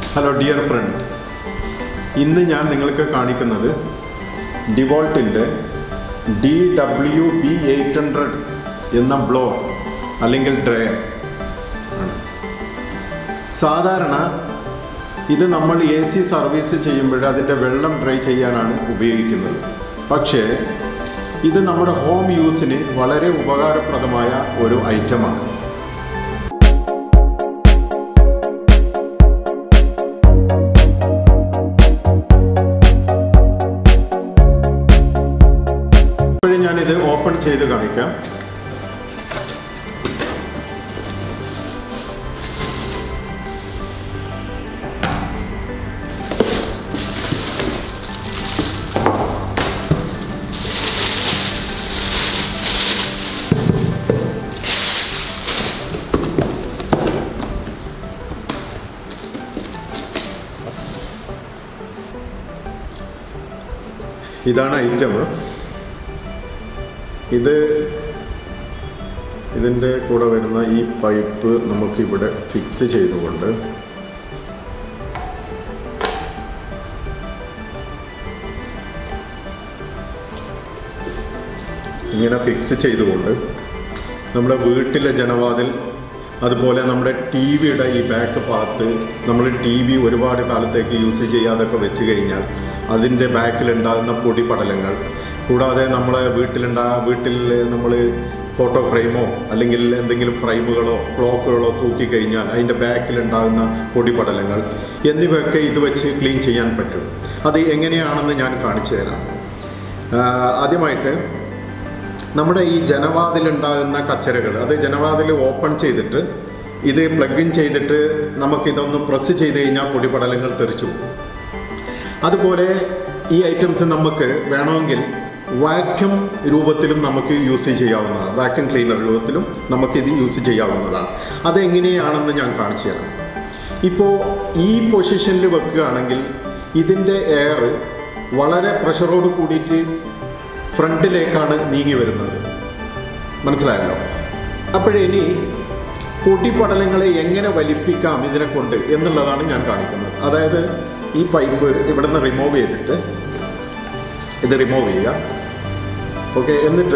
hello dear friend ഇന്ന് ഞാൻ നിങ്ങൾക്ക് കാണിക്കുന്നത് ഡിവോൾട്ടിൻ്റെ D W B eight hundred എന്ന ബ്ലോ അല്ലെങ്കിൽ ഡ്രയർ ആണ് സാധാരണ ഇത് നമ്മൾ എ സി സർവീസ് ചെയ്യുമ്പോൾ അതിൻ്റെ വെള്ളം ഡ്രൈ ചെയ്യാനാണ് ഉപയോഗിക്കുന്നത് പക്ഷേ ഇത് നമ്മുടെ ഹോം യൂസിന് വളരെ ഉപകാരപ്രദമായ ഒരു ഐറ്റമാണ് ഇപ്പോഴും ഞാനിത് ഓപ്പൺ ചെയ്ത് കാണിക്കാം ഇതാണ് ഐറ്റം ഇത് ഇതിൻ്റെ കൂടെ വരുന്ന ഈ പൈപ്പ് നമുക്കിവിടെ ഫിക്സ് ചെയ്തുകൊണ്ട് ഇങ്ങനെ ഫിക്സ് ചെയ്തുകൊണ്ട് നമ്മുടെ വീട്ടിലെ ജനവാതിൽ അതുപോലെ നമ്മുടെ ടി വിയുടെ ഈ ബാക്ക് ഭാഗത്ത് നമ്മൾ ടി വി ഒരുപാട് കാലത്തേക്ക് യൂസ് ചെയ്യാതൊക്കെ വെച്ച് കഴിഞ്ഞാൽ അതിൻ്റെ ബാക്കിലുണ്ടാകുന്ന പൊടിപടലങ്ങൾ കൂടാതെ നമ്മളെ വീട്ടിലുണ്ടാ വീട്ടിൽ നമ്മൾ ഫോട്ടോ ഫ്രെയിമോ അല്ലെങ്കിൽ എന്തെങ്കിലും ഫ്രെയിമുകളോ ക്ലോക്കുകളോ തൂക്കിക്കഴിഞ്ഞാൽ അതിൻ്റെ ബാക്കിലുണ്ടാകുന്ന പൊടിപടലങ്ങൾ എന്നിവയൊക്കെ ഇത് വെച്ച് ക്ലീൻ ചെയ്യാൻ പറ്റും അത് എങ്ങനെയാണെന്ന് ഞാൻ കാണിച്ചു തരാം ആ, ആദ്യമായിട്ട് നമ്മുടെ ഈ ജനവാതിലുണ്ടാകുന്ന കച്ചരകൾ അത് ജനവാതിൽ ഓപ്പൺ ചെയ്തിട്ട് ഇത് പ്ലഗ് ഇൻ ചെയ്തിട്ട് നമുക്കിതൊന്ന് പ്രസ് ചെയ്ത് കഴിഞ്ഞാൽ പൊടിപടലങ്ങൾ തെറിച്ചു പോകും അതുപോലെ ഈ ഐറ്റംസ് നമുക്ക് വേണമെങ്കിൽ വാക്യൂം രൂപത്തിലും നമുക്ക് യൂസ് ചെയ്യാവുന്നതാണ് വാക്യൂം ക്ലീനർ രൂപത്തിലും നമുക്കിത് യൂസ് ചെയ്യാവുന്നതാണ് അതെങ്ങനെയാണെന്ന് ഞാൻ കാണിച്ചു തരാം ഇപ്പോൾ ഈ പൊസിഷനിൽ വെക്കുകയാണെങ്കിൽ ഇതിൻ്റെ എയർ വളരെ പ്രഷറോട് കൂടിയിട്ട് ഫ്രണ്ടിലേക്കാണ് നീങ്ങി വരുന്നത് മനസ്സിലായല്ലോ അപ്പോഴിനി പൊടിപടലങ്ങളെ എങ്ങനെ വലിപ്പിക്കാം ഇതിനെ കൊണ്ട് എന്നുള്ളതാണ് ഞാൻ കാണിക്കുന്നത് അതായത് ഈ പൈപ്പ് ഇവിടെ നിന്ന് റിമൂവ് ചെയ്തിട്ട് ഇത് റിമൂവ് ചെയ്യുക ഓക്കെ എന്നിട്ട്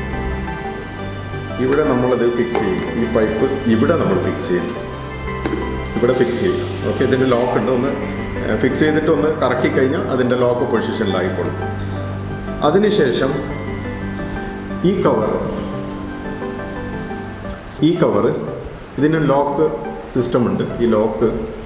ഇവിടെ നമ്മളത് ഫിക്സ് ചെയ്യും ഈ പൈപ്പ് ഇവിടെ നമ്മൾ ഫിക്സ് ചെയ്യും ഇവിടെ ഫിക്സ് ചെയ്യും ഓക്കെ ഇതിൻ്റെ ലോക്ക് ഉണ്ട് ഒന്ന് ഫിക്സ് ചെയ്തിട്ട് ഒന്ന് കറക്കി കഴിഞ്ഞാൽ അതിൻ്റെ ലോക്ക് പൊസിഷനിലായിക്കോളും അതിനുശേഷം ഈ കവർ ഈ കവർ ഇതിന് ലോക്ക് സിസ്റ്റം ഉണ്ട് ഈ ലോക്ക്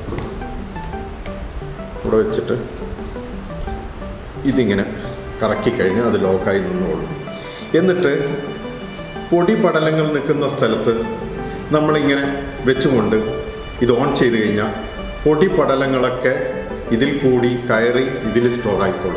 ഇവിടെ വെച്ചിട്ട് ഇതിങ്ങനെ കറക്കി കഴിഞ്ഞാൽ അത് ലോക്കായി നിന്നോളും എന്നിട്ട് പൊടി പടലങ്ങൾ നിൽക്കുന്ന സ്ഥലത്ത് നമ്മളിങ്ങനെ വെച്ചുകൊണ്ട് ഇത് ഓൺ ചെയ്ത് കഴിഞ്ഞാൽ പൊടി പടലങ്ങളൊക്കെ ഇതിൽ കൂടി കയറി ഇതിൽ സ്റ്റോർ ആയിക്കോളും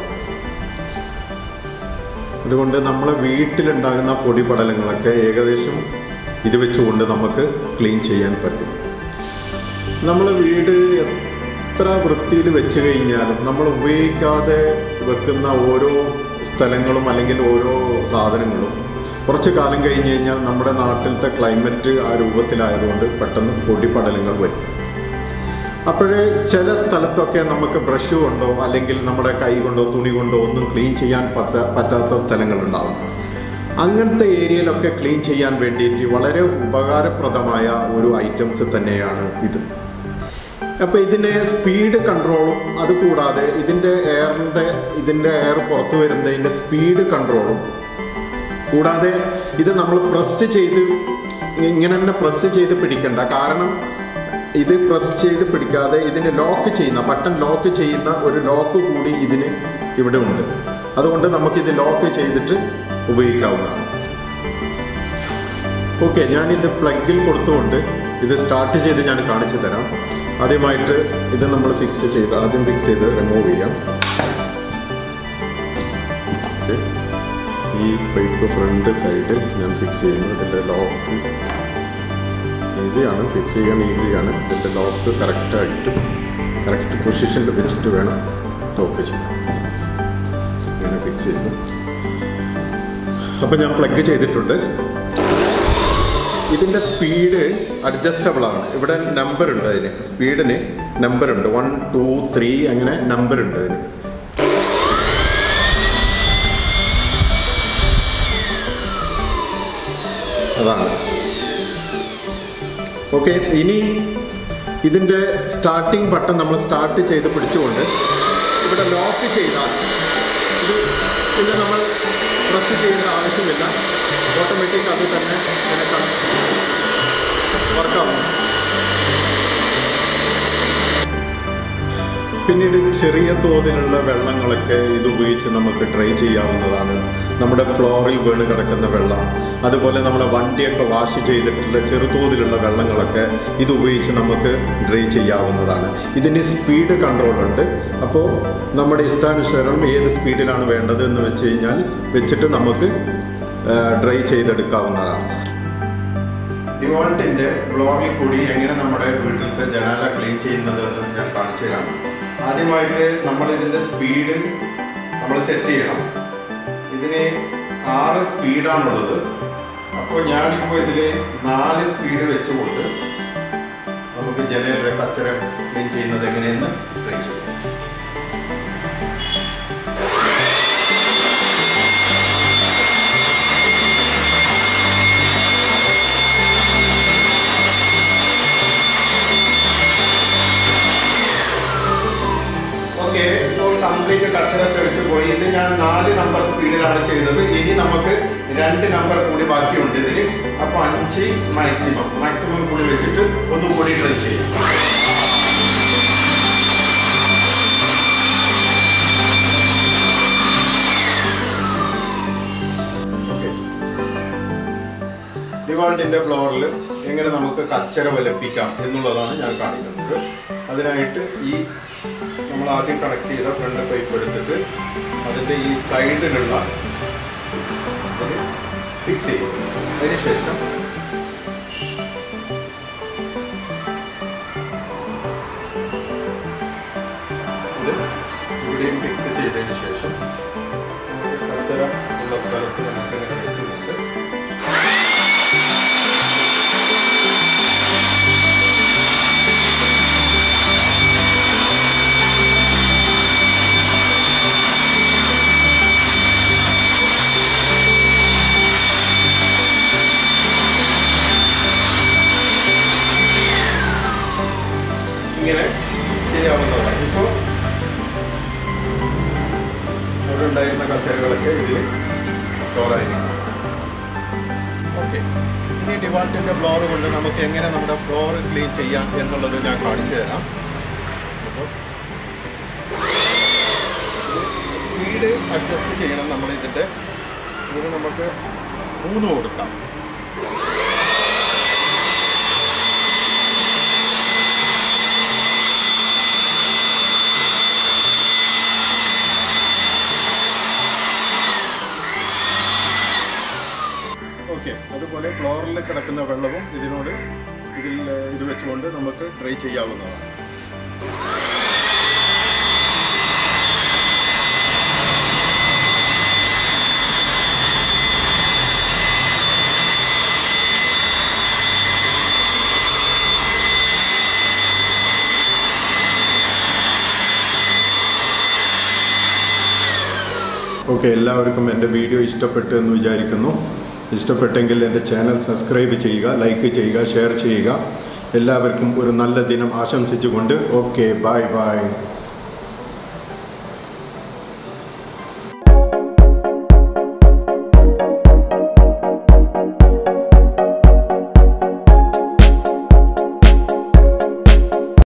അതുകൊണ്ട് നമ്മളെ വീട്ടിലുണ്ടാകുന്ന പൊടി പടലങ്ങളൊക്കെ ഏകദേശം ഇത് വെച്ചുകൊണ്ട് നമുക്ക് ക്ലീൻ ചെയ്യാൻ പറ്റും നമ്മൾ വീട് എത്ര വൃത്തിയിൽ വെച്ച് കഴിഞ്ഞാലും നമ്മൾ ഉപയോഗിക്കാതെ വെക്കുന്ന ഓരോ സ്ഥലങ്ങളും അല്ലെങ്കിൽ ഓരോ സാധനങ്ങളും കുറച്ച് കാലം കഴിഞ്ഞ് കഴിഞ്ഞാൽ നമ്മുടെ നാട്ടിലത്തെ ക്ലൈമറ്റ് ആ രൂപത്തിലായതുകൊണ്ട് പെട്ടെന്ന് പൊടിപടലങ്ങൾ വരും അപ്പോഴേ ചില സ്ഥലത്തൊക്കെ നമുക്ക് ബ്രഷ് കൊണ്ടോ അല്ലെങ്കിൽ നമ്മുടെ കൈ കൊണ്ടോ തുണി കൊണ്ടോ ഒന്നും ക്ലീൻ ചെയ്യാൻ പറ്റ പറ്റാത്ത സ്ഥലങ്ങളുണ്ടാവും അങ്ങനത്തെ ഏരിയയിലൊക്കെ ക്ലീൻ ചെയ്യാൻ വേണ്ടിയിട്ട് വളരെ ഉപകാരപ്രദമായ ഒരു ഐറ്റംസ് തന്നെയാണ് ഇത് അപ്പോൾ ഇതിൻ്റെ സ്പീഡ് കൺട്രോളും അതുകൂടാതെ ഇതിൻ്റെ എയറിൻ്റെ ഇതിൻ്റെ എയർ പുറത്തു വരുന്നതിൻ്റെ സ്പീഡ് കൺട്രോളും കൂടാതെ ഇത് നമ്മൾ പ്രസ് ചെയ്ത് ഇങ്ങനെ തന്നെ പ്രസ് ചെയ്ത് പിടിക്കണ്ട കാരണം ഇത് പ്രസ് ചെയ്ത് പിടിക്കാതെ ഇതിന് ലോക്ക് ചെയ്യുന്ന ബട്ടൺ ലോക്ക് ചെയ്യുന്ന ഒരു ലോക്ക് കൂടി ഇതിന് ഇവിടെ ഉണ്ട് അതുകൊണ്ട് നമുക്കിത് ലോക്ക് ചെയ്തിട്ട് ഉപയോഗിക്കാവുന്നതാണ് ഓക്കെ ഞാനിത് പ്ലഗിൽ കൊടുത്തുകൊണ്ട് ഇത് സ്റ്റാർട്ട് ചെയ്ത് ഞാൻ കാണിച്ചു തരാം ആദ്യമായിട്ട് ഇത് നമ്മൾ ഫിക്സ് ചെയ്ത് ആദ്യം ഫിക്സ് ചെയ്ത് റിമൂവ് ചെയ്യാം ഓക്കെ ഈ പൈപ്പ് ഫ്രണ്ട് സൈഡിൽ ഞാൻ ഫിക്സ് ചെയ്യുന്നു ഇതിൻ്റെ ലോക്ക് ഈസിയാണ് ഫിക്സ് ചെയ്യാൻ ഈസിയാണ് ഇതിൻ്റെ ലോക്ക് കറക്റ്റായിട്ട് കറക്റ്റ് പൊസിഷനിൽ വെച്ചിട്ട് വേണം ലോക്ക് ചെയ്യാൻ ഇങ്ങനെ ഫിക്സ് ചെയ്തു അപ്പോൾ ഞാൻ പ്ലഗ് ചെയ്തിട്ടുണ്ട് ഇതിൻ്റെ സ്പീഡ് അഡ്ജസ്റ്റബിൾ ആണ് ഇവിടെ നമ്പർ ഉണ്ട് അതിന് സ്പീഡിന് നമ്പർ ഉണ്ട് വൺ ടു ത്രീ അങ്ങനെ നമ്പർ ഉണ്ട് അതിന് അതാണ് ഓക്കെ ഇനി ഇതിൻ്റെ സ്റ്റാർട്ടിംഗ് ബട്ടൺ നമ്മൾ സ്റ്റാർട്ട് ചെയ്ത് പിടിച്ചുകൊണ്ട് ഇവിടെ ലോക്ക് ചെയ്താൽ ഇത് പിന്നെ നമ്മൾ പ്രസ് ചെയ്യേണ്ട ആവശ്യമില്ല ഓട്ടോമാറ്റിക് അത് തന്നെ ഇങ്ങനെ വർക്കാവും പിന്നീട് ചെറിയ തോതിലുള്ള വെള്ളങ്ങളൊക്കെ ഇത് ഉപയോഗിച്ച് നമുക്ക് ട്രൈ ചെയ്യാവുന്നതാണ് നമ്മുടെ ഫ്ലോറിൽ വീണ് കിടക്കുന്ന വെള്ളം അതുപോലെ നമ്മുടെ വണ്ടിയൊക്കെ വാഷ് ചെയ്തിട്ടുള്ള ചെറുതോതിലുള്ള വെള്ളങ്ങളൊക്കെ ഇത് ഉപയോഗിച്ച് നമുക്ക് ഡ്രൈ ചെയ്യാവുന്നതാണ് ഇതിന് സ്പീഡ് കൺട്രോൾ ഉണ്ട് അപ്പോൾ നമ്മുടെ ഇഷ്ടാനുസരണം ഏത് സ്പീഡിലാണ് വേണ്ടത് എന്ന് വെച്ച് കഴിഞ്ഞാൽ വെച്ചിട്ട് നമുക്ക് ഡ്രൈ ചെയ്തെടുക്കാവുന്നതാണ് ഡിവോൾട്ടിൻ്റെ ബ്ലോഗിൽ കൂടി എങ്ങനെ നമ്മുടെ വീട്ടിലത്തെ ജനാല ക്ലീൻ ചെയ്യുന്നത് എന്ന് ഞാൻ കാണിച്ചു തരാം ആദ്യമായിട്ട് നമ്മൾ ഇതിൻ്റെ സ്പീഡ് നമ്മൾ സെറ്റ് ചെയ്യണം ഇതിന് ആറ് സ്പീഡാണുള്ളത് അപ്പോൾ ഞാനിപ്പോൾ ഇതിൽ നാല് സ്പീഡ് വെച്ചുകൊണ്ട് നമുക്ക് ജനലിലെ കച്ചറ ക്ലീൻ ചെയ്യുന്നത് എങ്ങനെയെന്ന് ട്രൈ ചെയ്യാം ഓക്കെ ഇപ്പോൾ കംപ്ലീറ്റ് കച്ചറ തെളിച്ച് പോയി ഇത് ഞാൻ നാല് നമ്പർ സ്പീഡിലാണ് ചെയ്തത് ഇനി നമുക്ക് രണ്ട് നമ്പർ കൂടി ബാക്കിയുണ്ട് ഇതിൽ അപ്പോൾ അഞ്ച് മാക്സിമം മാക്സിമം കൂടി വെച്ചിട്ട് ഒന്നും കൂടി ട്രൈ ചെയ്യും ഡിവാൾട്ടിൻ്റെ ഫ്ലോറിൽ എങ്ങനെ നമുക്ക് കച്ചര വലപ്പിക്കാം എന്നുള്ളതാണ് ഞാൻ കാണിക്കുന്നത് അതിനായിട്ട് ഈ നമ്മൾ ആദ്യം കണക്ട് ചെയ്ത ഫ്രണ്ട് പൈപ്പ് എടുത്തിട്ട് അതിൻ്റെ ഈ സൈഡിലുള്ള ഫിക്സ് ചെയ്യും അതിനുശേഷം ഇത് ഇവിടെയും ഫിക്സ് ചെയ്തതിന് ശേഷം കച്ചര ഉള്ള സ്ഥലത്ത് നമുക്ക് ഇങ്ങനെ വെച്ചുകൊണ്ട് ഇങ്ങനെ ചെയ്യാവുന്നതാണ് ഇപ്പോൾ അവിടെ ഉണ്ടായിരുന്ന കച്ചറകളൊക്കെ ഇതിൽ സ്റ്റോർ ആയിരിക്കും ഓക്കെ ഇനി ഡിവാൾട്ടിൻ്റെ ഫ്ലോർ കൊണ്ട് നമുക്ക് എങ്ങനെ നമ്മുടെ ഫ്ലോർ ക്ലീൻ ചെയ്യാം എന്നുള്ളത് ഞാൻ കാണിച്ചു തരാം അപ്പോൾ സ്പീഡ് അഡ്ജസ്റ്റ് ചെയ്യണം നമ്മൾ ഇതിൻ്റെ ഇതിന് നമുക്ക് മൂന്ന് കൊടുക്കാം ഓക്കെ അതുപോലെ ഫ്ലോറിൽ കിടക്കുന്ന വെള്ളവും ഇതിനോട് ഇതിൽ ഏഹ്, ഇത് വെച്ചുകൊണ്ട് നമുക്ക് ഡ്രൈ ചെയ്യാവുന്നതാണ് ഓക്കെ എല്ലാവർക്കും എൻ്റെ വീഡിയോ ഇഷ്ടപ്പെട്ടു എന്ന് വിചാരിക്കുന്നു ഇഷ്ടപ്പെട്ടെങ്കിൽ എൻ്റെ ചാനൽ സബ്സ്ക്രൈബ് ചെയ്യുക ലൈക്ക് ചെയ്യുക ഷെയർ ചെയ്യുക എല്ലാവർക്കും ഒരു നല്ല ദിനം ആശംസിച്ചുകൊണ്ട് ഓക്കെ ബൈ ബൈ